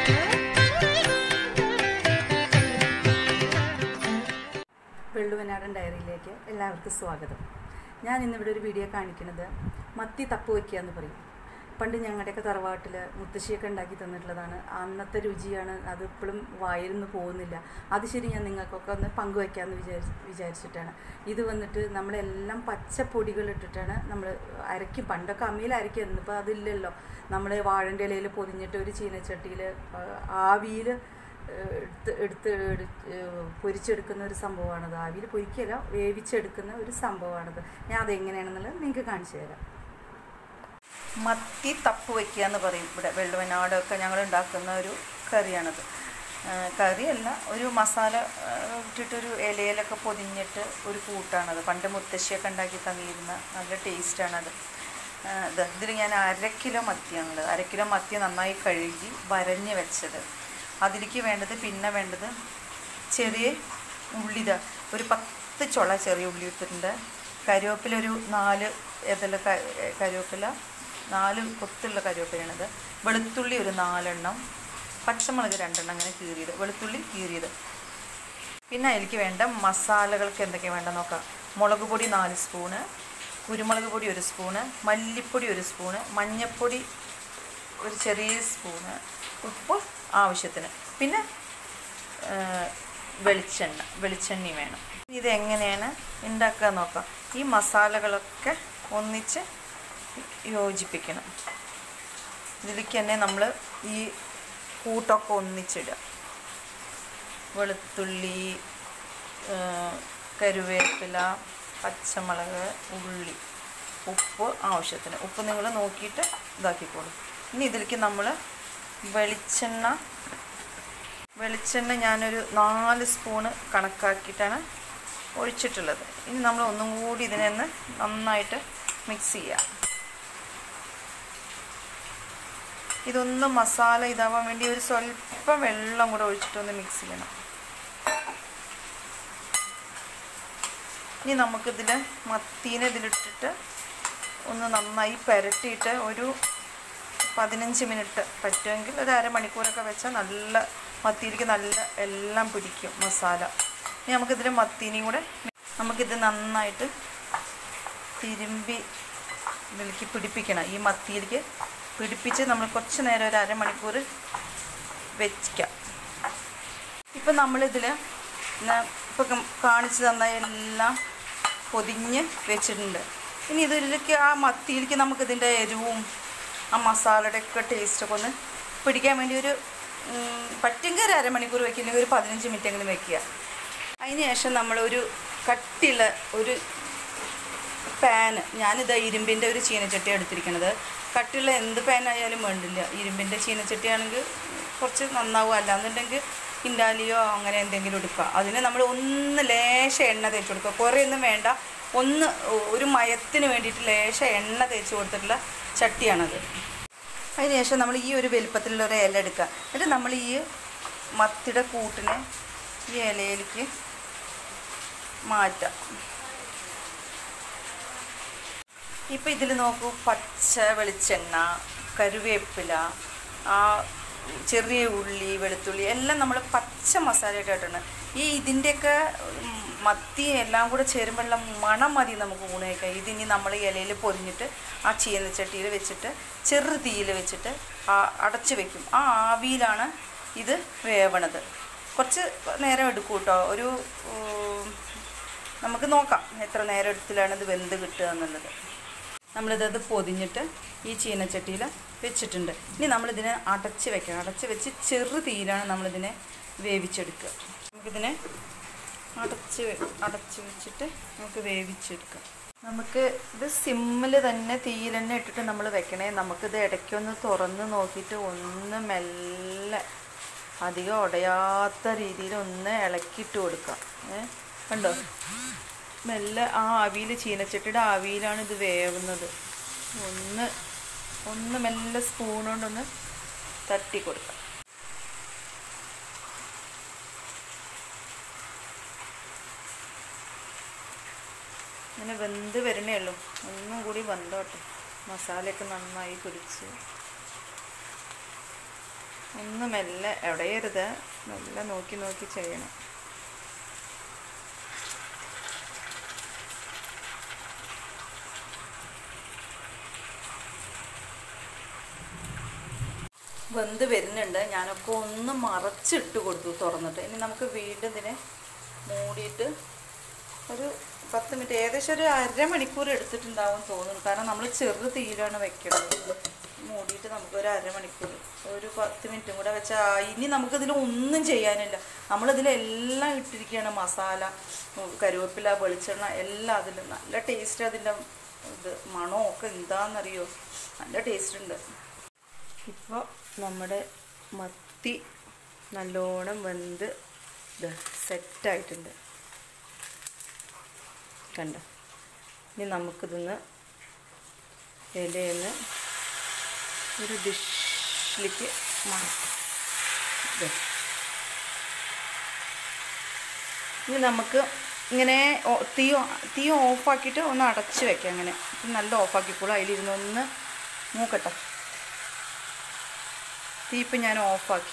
വെള്ളുവനാടൻ ഡയറിയിലേക്ക് എല്ലാവർക്കും സ്വാഗതം ഞാൻ ഇന്നിവിടെ ഒരു വീഡിയോ കാണിക്കുന്നത് മത്തി തപ്പ് വയ്ക്കുക എന്ന് പറയും പണ്ട് ഞങ്ങളുടെയൊക്കെ തറവാട്ടിൽ മുത്തശ്ശിയൊക്കെ ഉണ്ടാക്കി തന്നിട്ടുള്ളതാണ് അന്നത്തെ രുചിയാണ് അത് ഇപ്പോഴും വായിൽ നിന്ന് പോകുന്നില്ല അത് ശരി ഞാൻ നിങ്ങൾക്കൊക്കെ ഒന്ന് പങ്കുവയ്ക്കാമെന്ന് വിചാരിച്ച് വിചാരിച്ചിട്ടാണ് ഇത് വന്നിട്ട് നമ്മളെല്ലാം പച്ചപ്പൊടികൾ ഇട്ടിട്ടാണ് നമ്മൾ അരയ്ക്കും പണ്ടൊക്കെ അമ്മിയിൽ അരയ്ക്കും ഇപ്പോൾ അതില്ലല്ലോ നമ്മൾ വാഴൻ്റെ ഇലയിൽ പൊതിഞ്ഞിട്ട് ഒരു ചീനച്ചട്ടിയിൽ ആവിയിൽ എടുത്ത് എടുത്ത് എടു- ഏഹ് പൊരിച്ചെടുക്കുന്ന ഒരു സംഭവമാണത് ആവിയിൽ പൊരിക്കല വേവിച്ചെടുക്കുന്ന ഒരു സംഭവമാണത് ഞാൻ അതെങ്ങനെയാണെന്നുള്ളത് നിങ്ങൾക്ക് കാണിച്ചു തരാം മത്തി തപ്പ് വയ്ക്കുക എന്ന് പറയും ഇവിടെ വെള്ളുവനാടൊക്കെ ഞങ്ങൾ ഉണ്ടാക്കുന്ന ഒരു കറിയാണത് ആ, കറിയല്ല ഒരു മസാല ആ, ഇട്ടിട്ടൊരു ഇലയിലൊക്കെ പൊതിഞ്ഞിട്ട് ഒരു കൂട്ടാണത് പണ്ട് മുത്തശ്ശിയൊക്കെ ഉണ്ടാക്കി തന്നിരുന്ന നല്ല ടേസ്റ്റാണത് ആ, ഇത് ഇതിൽ ഞാൻ അര കിലോ മത്തിയാണുള്ളത് അര കിലോ മത്തി നന്നായി കഴുകി വരഞ്ഞ് വെച്ചത് അതിലേക്ക് വേണ്ടത് പിന്നെ വേണ്ടത് ചെറിയ ഉള്ളിത ഒരു പത്ത് ചുള ചെറിയ ഉള്ളി ഇട്ടിട്ടുണ്ട് കറിവേപ്പില ഒരു നാല് ഏതല്ല കറിവേപ്പില നാല് കൊത്തുള്ള കറിവേപ്പിലാണിത് വെളുത്തുള്ളി ഒരു നാലെണ്ണം പച്ചമുളക് രണ്ടെണ്ണം അങ്ങനെ കീറിയത് വെളുത്തുള്ളി കീറിയത് പിന്നെ അതിലേക്ക് വേണ്ട മസാലകൾക്ക് എന്തൊക്കെയാണ് വേണ്ട നോക്കാം മുളക് പൊടി നാല് സ്പൂണ് കുരുമുളക് പൊടി ഒരു സ്പൂണ് മല്ലിപ്പൊടി ഒരു സ്പൂണ് മഞ്ഞൾപ്പൊടി ഒരു ചെറിയ സ്പൂണ് ഉപ്പ് ആവശ്യത്തിന് പിന്നെ ആ, വെളിച്ചെണ്ണ വെളിച്ചെണ്ണ വേണം ഇത് എങ്ങനെയാണ് ഉണ്ടാക്കുക നോക്കാം ഈ മസാലകളൊക്കെ ഒന്നിച്ച് യോജിപ്പിക്കണം ഇതിലേക്ക് തന്നെ നമ്മൾ ഈ കൂട്ടൊക്കെ ഒന്നിച്ചിടുക വെളുത്തുള്ളി ആ, കരുവേപ്പില പച്ചമുളക് ഉള്ളി ഉപ്പ് ആവശ്യത്തിന് ഉപ്പ് നിങ്ങൾ നോക്കിയിട്ട് ഇതാക്കിക്കോളൂ ഇനി ഇതിലേക്ക് നമ്മൾ വെളിച്ചെണ്ണ വെളിച്ചെണ്ണ ഞാനൊരു നാല് സ്പൂണ് കണക്കാക്കിയിട്ടാണ് ഒഴിച്ചിട്ടുള്ളത് ഇനി നമ്മൾ ഒന്നും കൂടി ഇതിനെ ഒന്ന് നന്നായിട്ട് മിക്സ് ചെയ്യാം ഇതൊന്ന് മസാല ഇതാവാൻ വേണ്ടി ഒരു സ്വല്പം വെള്ളം കൂടെ ഒഴിച്ചിട്ടൊന്ന് മിക്സ് ചെയ്യണം ഇനി നമുക്കിതിൽ മത്തീനെ ഇതിലിട്ടിട്ട് ഒന്ന് നന്നായി പുരട്ടിയിട്ട് ഒരു പതിനഞ്ച് മിനിറ്റ് പറ്റുമെങ്കിൽ ഒരു അരമണിക്കൂറൊക്കെ വെച്ചാൽ നല്ല മത്തിയിലേക്ക് നല്ല എല്ലാം പിടിക്കും മസാല ഇനി നമുക്കിതിൽ മത്തീനെയും കൂടെ നമുക്കിത് നന്നായിട്ട് തിരുമ്പി ഇതിലേക്ക് പിടിപ്പിക്കണം ഈ മത്തിയിലേക്ക് പിടിപ്പിച്ച് നമ്മൾ കുറച്ച് നേരം ഒരു അരമണിക്കൂർ വെച്ചിക്കാം ഇപ്പം നമ്മളിതിൽ ഇപ്പം കാണിച്ചു തന്ന എല്ലാം പൊതിഞ്ഞ് വെച്ചിട്ടുണ്ട് ഇനി ഇതിലേക്ക് ആ മത്തിയിലേക്ക് നമുക്കിതിൻ്റെ എരിവും ആ മസാലയുടെ ഒക്കെ ടേസ്റ്റൊക്കെ ഒന്ന് പിടിക്കാൻ വേണ്ടി ഒരു ഉം, പറ്റുമെങ്കിൽ ഒരു അരമണിക്കൂർ വെക്കില്ലെങ്കിൽ ഒരു പതിനഞ്ച് മിനിറ്റ് എങ്കിലും വെക്കുക അതിന് ശേഷം നമ്മളൊരു കട്ടിയുള്ള ഒരു പാന് ഞാനിത് ഇരുമ്പിൻ്റെ ഒരു ചീനച്ചട്ടി എടുത്തിരിക്കുന്നത് കട്ടിയുള്ള എന്ത് പാനായാലും വേണ്ടില്ല ഇരുമ്പിൻ്റെ ചീനച്ചട്ടി ആണെങ്കിൽ കുറച്ച് നന്നാവും അല്ലാന്നുണ്ടെങ്കിൽ ഇൻഡാലിയോ അങ്ങനെ എന്തെങ്കിലും എടുക്കുക അതിന് നമ്മൾ ഒന്ന് ലേശ എണ്ണ തേച്ച് കൊടുക്കുക കുറേ ഒന്നും വേണ്ട ഒന്ന് ഒരു മയത്തിന് വേണ്ടിയിട്ട് ലേശ എണ്ണ തേച്ച് കൊടുത്തിട്ടുള്ള ചട്ടിയാണത് അതിനുശേഷം നമ്മൾ ഈ ഒരു വലുപ്പത്തിലുള്ള ഒരു ഇല എടുക്കുക എന്നിട്ട് നമ്മൾ ഈ മത്തിയുടെ കൂട്ടിനെ ഈ ഇലയിലേക്ക് മാറ്റാം ഇപ്പം ഇതിൽ നോക്കൂ പച്ച വെളിച്ചെണ്ണ കരുവേപ്പില ആ ചെറിയ ഉള്ളി വെളുത്തുള്ളി എല്ലാം നമ്മൾ പച്ച മസാലയായിട്ട് ഇട്ടിട്ടുണ്ട് ഈ ഇതിൻ്റെയൊക്കെ ഉം, മത്തി എല്ലാം കൂടെ ചേരുമ്പോഴുള്ള മണം മതി നമുക്ക് ഊണ് കഴിക്കാൻ ഇതിനി നമ്മൾ ഇലയിൽ പൊരിഞ്ഞിട്ട് ആ ചീനച്ചട്ടിയിൽ വെച്ചിട്ട് ചെറു തീയിൽ വെച്ചിട്ട് ആ അടച്ച് വെക്കും ആ ആവിയിലാണ് ഇത് വേവണത് കുറച്ച് നേരം എടുക്കും കേട്ടോ ഒരു ഉം, നമുക്ക് നോക്കാം എത്ര നേരം എടുത്തിലാണ് ഇത് വെന്ത് കിട്ടുക എന്നുള്ളത് നമ്മളിതത് പൊതിഞ്ഞിട്ട് ഈ ചീനച്ചട്ടിയിൽ വെച്ചിട്ടുണ്ട് ഇനി നമ്മളിതിനെ അടച്ച് വെക്കണം അടച്ച് വെച്ച് ചെറു തീയിലാണ് നമ്മളിതിനെ വേവിച്ചെടുക്കുക നമുക്കിതിനെ അടച്ച് വെ- അടച്ച് വെച്ചിട്ട് നമുക്ക് വേവിച്ചെടുക്കാം നമുക്ക് ഇത് സിമ്മിൽ തന്നെ തീയിൽ തന്നെ ഇട്ടിട്ട് നമ്മൾ വെക്കണേ നമുക്കിത് ഇടയ്ക്കൊന്ന് തുറന്ന് നോക്കിയിട്ട് ഒന്ന് മെല്ലെ അധികം ഉടയാത്ത രീതിയിൽ ഒന്ന് ഇളക്കിയിട്ട് കൊടുക്കാം ഏ കണ്ടോ മെല്ലെ ആ ആവിയിൽ ചീനച്ചട്ടിയുടെ ആവിയിലാണ് ഇത് വേവുന്നത് ഒന്ന് ഒന്ന് മെല്ലെ സ്പൂൺ കൊണ്ടൊന്ന് തട്ടി കൊടുക്കാം ഇങ്ങനെ വെന്ത് വരണേ ഉള്ളൂ ഒന്നും കൂടി വെന്തോട്ടെ മസാലയൊക്കെ നന്നായി പിടിച്ച് ഒന്ന് മെല്ലെ എവിടെയരുത് മെല്ലെ നോക്കി നോക്കി ചെയ്യണം വെന്ത് വരുന്നുണ്ട് ഞാനൊക്കെ ഒന്ന് മറച്ചിട്ട് കൊടുത്തു തുറന്നിട്ട് ഇനി നമുക്ക് വീണ്ടും ഇതിനെ മൂടിയിട്ട് ഒരു പത്ത് മിനിറ്റ് ഏകദേശം ഒരു അരമണിക്കൂർ എടുത്തിട്ടുണ്ടാവും തോന്നുന്നു കാരണം നമ്മൾ ചെറു തീയിലാണ് വെക്കുന്നത് മൂടിയിട്ട് നമുക്ക് ഒരു അരമണിക്കൂർ ഒരു പത്ത് മിനിറ്റും കൂടെ വെച്ചാൽ ഇനി നമുക്കിതിൽ ഒന്നും ചെയ്യാനില്ല നമ്മളിതിലെല്ലാം ഇട്ടിരിക്കുകയാണ് മസാല ഉം, കരുവേപ്പില വെളിച്ചെണ്ണ എല്ലാം അതിൽ നല്ല ടേസ്റ്റ് അതിൻ്റെ ഇത് മണമൊക്കെ എന്താണെന്നറിയോ നല്ല ടേസ്റ്റ് ഉണ്ട് ഇപ്പോൾ നമ്മുടെ മത്തി നല്ലോണം വെന്ത് സെറ്റായിട്ടുണ്ട് കണ്ട ഇനി നമുക്കിതൊന്ന് ഇലയെന്ന് ഒരു ഡിഷിലേക്ക് മാറ്റാം ദേ. ഇനി നമുക്ക് ഇങ്ങനെ ഓ- തീ ഓ- തീ ഓഫാക്കിയിട്ട് ഒന്ന് അടച്ച് വെക്കാം അങ്ങനെ ഇപ്പം നല്ല ഓഫാക്കിക്കോളൂ അതിലിരുന്ന് ഒന്ന് മൂക്കട്ടെ തീ ഇപ്പം ഞാൻ ഓഫാക്കി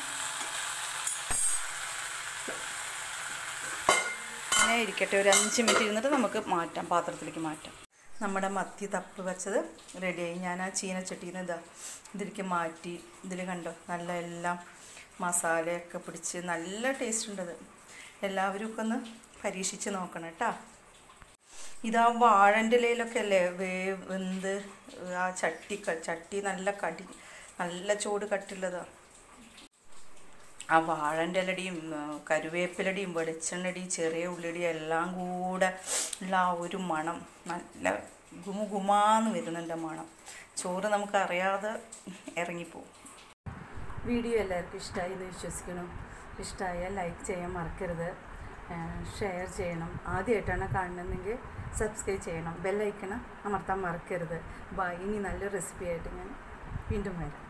അങ്ങനെ ഇരിക്കട്ടെ ഒരു അഞ്ച് മിനിറ്റ് ഇരുന്നിട്ട് നമുക്ക് മാറ്റാം പാത്രത്തിലേക്ക് മാറ്റാം നമ്മുടെ മത്തി തപ്പ് വെച്ചത് റെഡിയായി ഞാൻ ആ ചീനച്ചട്ടിയിൽ നിന്ന് ഇതാ ഇതിലേക്ക് മാറ്റി ഇതിൽ കണ്ടോ നല്ല എല്ലാം മസാലയൊക്കെ പിടിച്ച് നല്ല ടേസ്റ്റ് ഉണ്ടത് എല്ലാവരും ഒക്കെ ഒന്ന് പരീക്ഷിച്ച് നോക്കണം കേട്ടോ ഇതാ വാഴൻ്റെ ഇലയിലൊക്കെ അല്ലേ വേ വെന്ത് ആ ചട്ടി ക- ചട്ടി നല്ല കടി നല്ല ചൂട് കട്ടിയുള്ളതാണ് ആ വാഴൻ്റെ ഇലടിയും ആ, കരുവേപ്പിലടിയും വെളിച്ചെണ്ണടിയും ചെറിയ ഉള്ളിടിയും എല്ലാം കൂടെ ഉള്ള ആ ഒരു മണം നല്ല ഗുമ ഗുമാന്ന് വരുന്നുണ്ട് ആ മണം ചോറ് നമുക്ക് അറിയാതെ ഇറങ്ങിപ്പോവും വീഡിയോ എല്ലാവർക്കും ഇഷ്ടമായി എന്ന് വിശ്വസിക്കണം ഇഷ്ടമായാൽ ലൈക്ക് ചെയ്യാൻ മറക്കരുത് ഷെയർ ചെയ്യണം ആദ്യമായിട്ടാണ് കാണുന്നതെങ്കിൽ സബ്സ്ക്രൈബ് ചെയ്യണം ബെല്ലൈക്കണം അമർത്താൻ മറക്കരുത് ബൈ ഇനി നല്ല റെസിപ്പി ആയിട്ട് ഞാൻ വീണ്ടും വരാം